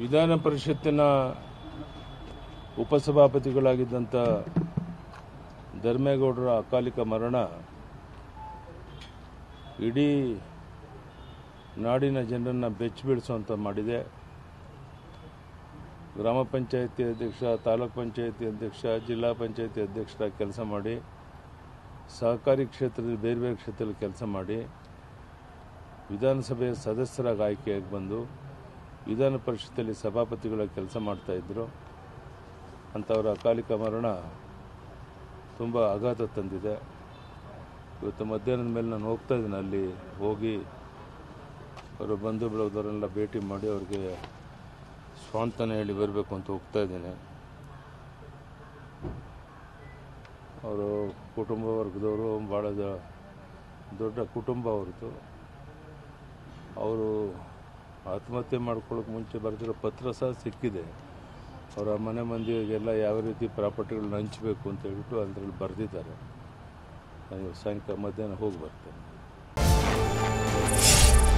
ವಿಧಾನ ಪರಿಷತ್ತಿನ ಉಪಸಭಾಪತಿಗಳಾಗಿದ್ದಂಥ ಧರ್ಮೇಗೌಡರ ಅಕಾಲಿಕ ಮರಣ ಇಡೀ ನಾಡಿನ ಜನರನ್ನು ಬೆಚ್ಚಿ ಬೀಳಿಸುವಂತ ಮಾಡಿದೆ ಗ್ರಾಮ ಪಂಚಾಯತಿ ಅಧ್ಯಕ್ಷ ತಾಲೂಕ್ ಪಂಚಾಯತಿ ಅಧ್ಯಕ್ಷ ಜಿಲ್ಲಾ ಪಂಚಾಯತಿ ಅಧ್ಯಕ್ಷರಾಗಿ ಕೆಲಸ ಮಾಡಿ ಸಹಕಾರಿ ಕ್ಷೇತ್ರದಲ್ಲಿ ಬೇರೆ ಬೇರೆ ಕ್ಷೇತ್ರದಲ್ಲಿ ಕೆಲಸ ಮಾಡಿ ವಿಧಾನಸಭೆಯ ಸದಸ್ಯರಾಗಿ ಆಯ್ಕೆಯಾಗಿ ಬಂದು ವಿಧಾನ ಪರಿಷತ್ತಲ್ಲಿ ಸಭಾಪತಿಗಳಾಗಿ ಕೆಲಸ ಮಾಡ್ತಾ ಇದ್ರು ಅಂಥವರ ಅಕಾಲಿಕ ಮರಣ ತುಂಬ ಆಘಾತ ತಂದಿದೆ ಇವತ್ತು ಮಧ್ಯಾಹ್ನದ ಮೇಲೆ ನಾನು ಹೋಗ್ತಾ ಇದ್ದೀನಿ ಅಲ್ಲಿ ಹೋಗಿ ಅವರ ಬಂಧು ಬಳಗದವರೆಲ್ಲ ಭೇಟಿ ಮಾಡಿ ಅವ್ರಿಗೆ ಸ್ವಾಂತನ ಹೇಳಿ ಬರಬೇಕು ಅಂತ ಹೋಗ್ತಾ ಇದ್ದೇನೆ ಅವರು ಕುಟುಂಬ ವರ್ಗದವರು ಭಾಳ ದ- ದೊಡ್ಡ ಕುಟುಂಬ ಅವ್ರದ್ದು ಅವರು ಆತ್ಮಹತ್ಯೆ ಮಾಡ್ಕೊಳ್ಳೋಕೆ ಮುಂಚೆ ಬರೆದಿರೋ ಪತ್ರ ಸಹ ಸಿಕ್ಕಿದೆ ಅವರ ಮನೆ ಮಂದಿಗೆಲ್ಲ ಯಾವ ರೀತಿ ಪ್ರಾಪರ್ಟಿಗಳನ್ನ ಹಂಚಬೇಕು ಅಂತ ಹೇಳ್ಬಿಟ್ಟು ಅದರಲ್ಲಿ ಬರೆದಿದ್ದಾರೆ ನಾನು ಸಾಯಂಕಾಲ ಮಧ್ಯಾಹ್ನ ಹೋಗಿ ಬರ್ತೇನೆ